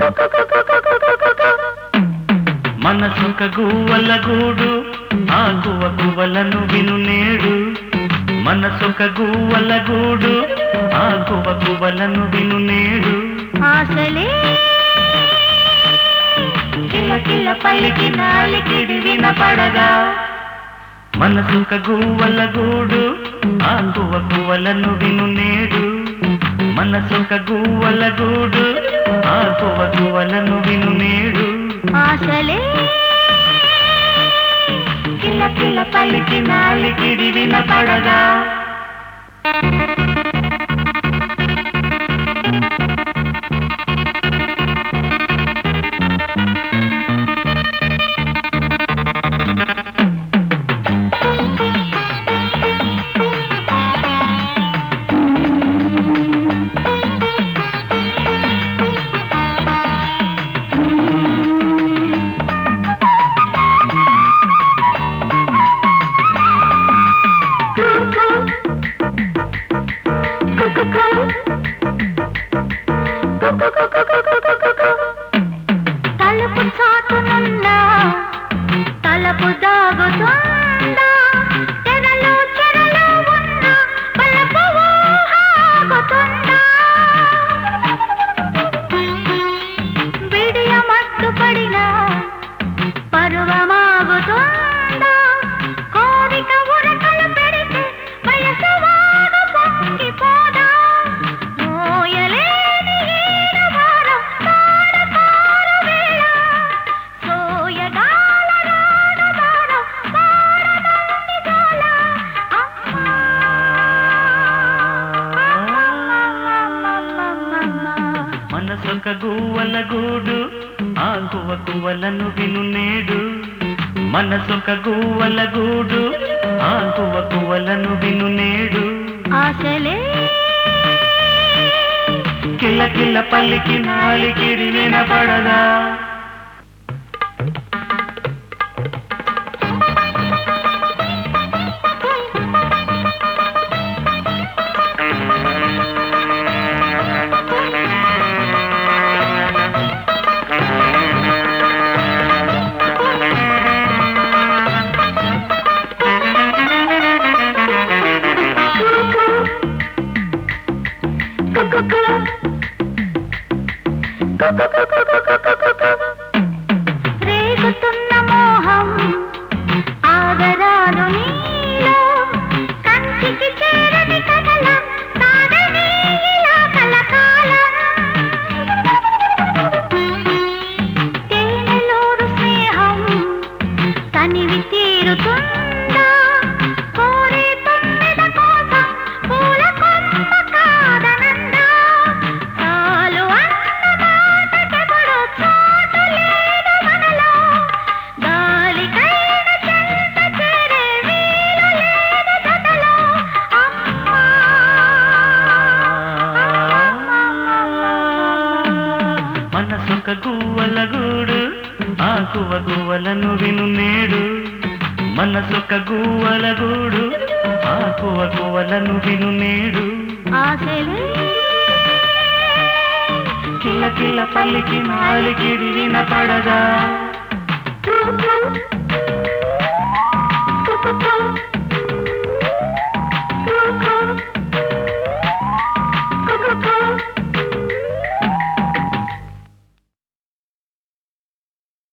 మనసొక గువ్వల గూడు ఆ గువ్వ గువ్వలను విను నేడు మనసొక గువ్వల గూడు ఆ గువ్వ గువ్వలను విను నేడు ఆశలే కిల్ల కిల్ల పలికి నాలికిడి వినపడగా మనసొక గువ్వల గూడు ఆ గువ్వ గువ్వలను విను నేడు మనసొక గువ్వల గూడు ఆ గువ్వ గువ్వలను విను నేడు ఆశలే కిల్ల కిల్ల పలికి నాలికిడి వినపడగా తలుపు చాటునున్న తలపు దాగుతుందా తెరలు చెరలు ఉన్న బలపు ఊహాగుతుందా బిడియ మట్టు పడిన పరువమాగుతుందా కోరిక ఉరకలు పెడితే వయసు వాగు పొంగిపోదా మోయలేని ఈడు భారం తారతారు వేళ సోయగాల రాను బాణం వారనంది జాల అమ్మా మనసొక గువ్వల గూడు ఆ గువ్వ గువ్వలను విను నేడు మనసొక గువ్వల గూడు ఆ గువ్వ గువ్వలను విను నేడు ఆశలే కిల్ల కిల్ల పల్లికి నాలికిడి వినపడదా రేగుతున్న మోహం ఆగరాను నీలో కంటికి చేరని కథల సాగని ఇలా కలకాలం తేనెలోరు స్నేహం తనివి తీరుతుందా కోరే తొమ్మిద కోసం పూల కొమ్మ కాదనందా చాలు అన్న మాటకెప్పుడు చోటు లేదు మనలో గాలికైన చెంత చేరే వీలు లేదు జతలో అమ్మా మనసొక గువ్వల గూడు ఆ గువ్వ గువ్వలను విను నేడు మనసొక గువ్వల గూడు ఆ గువ్వ గువ్వలను విను నేడు ఆశలే కిల్ల కిల్ల పల్లికి నాలికిడి వినపడదా